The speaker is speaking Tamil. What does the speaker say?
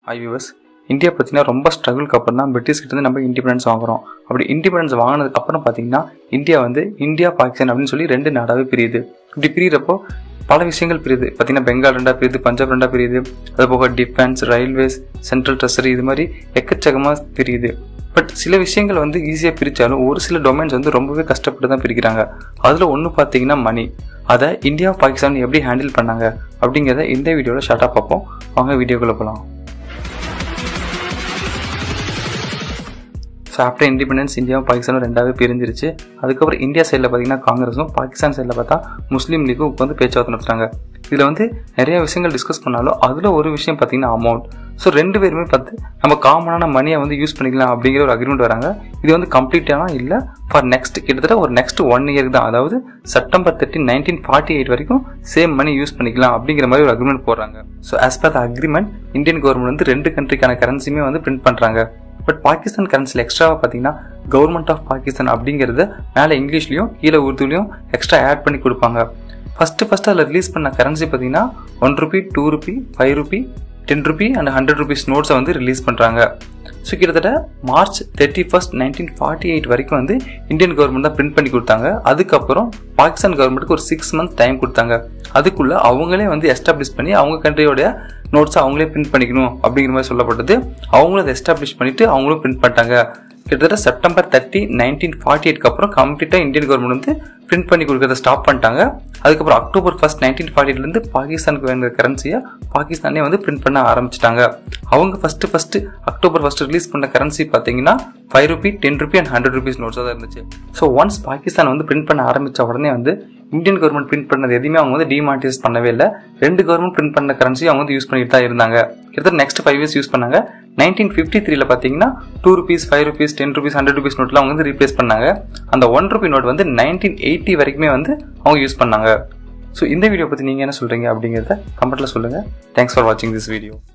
ஐவிஎஸ் இந்தியா பார்த்தீங்கன்னா ரொம்ப ஸ்ட்ரகிளுக்கு அப்புறம் தான் பிரிட்டிஷ் கிட்ட இருந்து நம்ம இண்டிபெண்டன்ஸ் வாங்குறோம் அப்படி இண்டிபெண்டன்ஸ் வாங்கினதுக்கு அப்புறம் பார்த்தீங்கன்னா இந்தியா வந்து இந்தியா பாகிஸ்தான் அப்படின்னு சொல்லி ரெண்டு நாடாவே பிரியுது இப்படி பிரியறப்போ பல விஷயங்கள் பிரியுது பார்த்தீங்கன்னா பெங்கால் ரெண்டா பிரியுது பஞ்சாப் ரெண்டா பிரியுது அது போக டிஃபென்ஸ் ரயில்வேஸ் சென்ட்ரல் ட்ரெஸரி இது மாதிரி எக்கச்சக்கமாக பிரியுது பட் சில விஷயங்கள் வந்து ஈஸியாக பிரித்தாலும் ஒரு சில டொமைன்ஸ் வந்து ரொம்பவே கஷ்டப்பட்டு தான் பிரிக்கிறாங்க அதில் ஒன்று பார்த்தீங்கன்னா மணி அதை இந்தியா பாகிஸ்தான் எப்படி ஹேண்டில் பண்ணாங்க அப்படிங்கிறத இந்த வீடியோவில் ஷார்ட்டாக பார்ப்போம் வாங்க வீடியோக்குள்ளே போகலாம் ஸோ ஆஃப்டர் இண்டிபெண்டன்ஸ் இந்தியாவும் பாகிஸ்தானும் ரெண்டாவே பிரிஞ்சிருச்சு அதுக்கப்புறம் இந்தியா சைடில் பார்த்தீங்கன்னா காங்கிரஸும் பாகிஸ்தான் சைடில் பார்த்தா முஸ்லீம் லீக்கும் உட்காந்து பேச்சுவார்த்தை நடத்துறாங்க இதில் வந்து நிறைய விஷயங்கள் டிஸ்கஸ் பண்ணாலும் அதில் ஒரு விஷயம் பார்த்தீங்கன்னா அமௌண்ட் ஸோ ரெண்டு பேருமே பார்த்து நம்ம காமனான மணியை வந்து யூஸ் பண்ணிக்கலாம் அப்படிங்கிற ஒரு அக்ரிமெண்ட் வராங்க இது வந்து கம்ப்ளீட்டானா இல்லை ஃபார் நெக்ஸ்ட் கிட்டத்தட்ட ஒரு நெக்ஸ்ட் ஒன் இயர் தான் அதாவது September thirteen nineteen forty eight வரைக்கும் சேம் மணி யூஸ் பண்ணிக்கலாம் அப்படிங்கிற மாதிரி ஒரு அக்ரிமெண்ட் போடுறாங்க so as per the agreement Indian government வந்து ரெண்டு கண்ட்ரிக்கான கரன்சியுமே வந்து பிரிண்ட் பண்ணுறாங்க பட் பாகிஸ்தான் கரன்சியில் எக்ஸ்ட்ராவாக பார்த்தீங்கன்னா கவர்மெண்ட் ஆஃப் பாகிஸ்தான் அப்படிங்கிறது மேலே இங்கிலீஷ்லையும் கீழே உருதுலையும் எக்ஸ்ட்ரா ஆட் பண்ணி கொடுப்பாங்க ஃபஸ்ட்டு ஃபஸ்ட்டு அதில் ரிலீஸ் பண்ண கரன்சி பார்த்தீங்கன்னா one rupee two rupee five rupee ten rupee and hundred rupees நோட்ஸை வந்து ரிலீஸ் பண்ணுறாங்க ஸோ கிட்டத்தட்ட March thirty first nineteen forty eight வரைக்கும் வந்து இந்தியன் கவர்மெண்ட் தான் பிரிண்ட் பண்ணி கொடுத்தாங்க அதுக்கப்புறம் பாகிஸ்தான் கவர்மெண்ட்டுக்கு ஒரு சிக்ஸ் மந்த் டைம் கொடுத்தாங்க அதுக்குள்ளே அவங்களே வந்து எஸ்டாப்ளிஷ் பண்ணி அவங்க கண்ட்ரியோடைய நோட்ஸை அவங்களே பிரிண்ட் பண்ணிக்கணும் அப்படிங்கிற மாதிரி சொல்லப்பட்டது அவங்களும் அதை எஸ்டாப்ளிஷ் பண்ணிட்டு அவங்களும் பிரிண்ட் பண்ணிட்டாங்க கிட்டத்தட்ட செப்டம்பர் தேர்ட்டி நைன்டீன் ஃபார்ட்டி எயிட்க்கு அப்புறம் கம்ப்ளீட்டாக இந்தியன் கவர்மெண்ட் வந்து பிரிண்ட் பண்ணி கொடுக்கறத ஸ்டாப் பண்ணிட்டாங்க அதுக்கப்புறம் அக்டோபர் ஃபர்ஸ்ட் நைன்டீன் ஃபார்ட்டி எயிட்லேருந்து பாகிஸ்தானுக்கு வேண்டிய கரன்சியை பாகிஸ்தானே வந்து பிரிண்ட் பண்ண ஆரம்பிச்சிட்டாங்க அவங்க first first October first release பண்ண கரன்சி பார்த்தீங்கன்னா five rupee ten rupee and hundred rupees நோட்ஸாக தான் இருந்துச்சு ஸோ ஒன்ஸ் பாகிஸ்தான் வந்து பிரிண்ட் பண்ண ஆரம்பித்த உடனே வந்து இந்தியன் கவர்மெண்ட் பிரிண்ட் பண்ணது எதுவுமே அவங்க வந்து டிமானிட்டைஸ் பண்ணவே இல்லை ரெண்டு கவர்மெண்ட் பிரிண்ட் பண்ண கரன்சி அவங்க வந்து யூஸ் பண்ணிட்டு தான் இருந்தாங்க கிட்டத்தட்ட நெக்ஸ்ட் ஃபைவ் இயர்ஸ் யூஸ் பண்ணாங்க நைன்டீன் ஃபிஃப்டி த்ரீல பார்த்தீங்கன்னா two rupees five rupees ten rupees hundred rupees நோட்லாம் அவங்க வந்து ரீப்ளேஸ் பண்ணாங்க அந்த ஒன் ருபி நோட் வந்து நைன்டீன் எயிட்டி வரைக்குமே வந்து அவங்க யூஸ் பண்ணாங்க ஸோ இந்த வீடியோ பற்றி நீங்கள் என்ன சொல்கிறீங்க அப்படிங்கிறத கமெண்ட்டில் சொல்லுங்கள் தேங்க்ஸ் ஃபார் வாட்சிங் திஸ் வீடியோ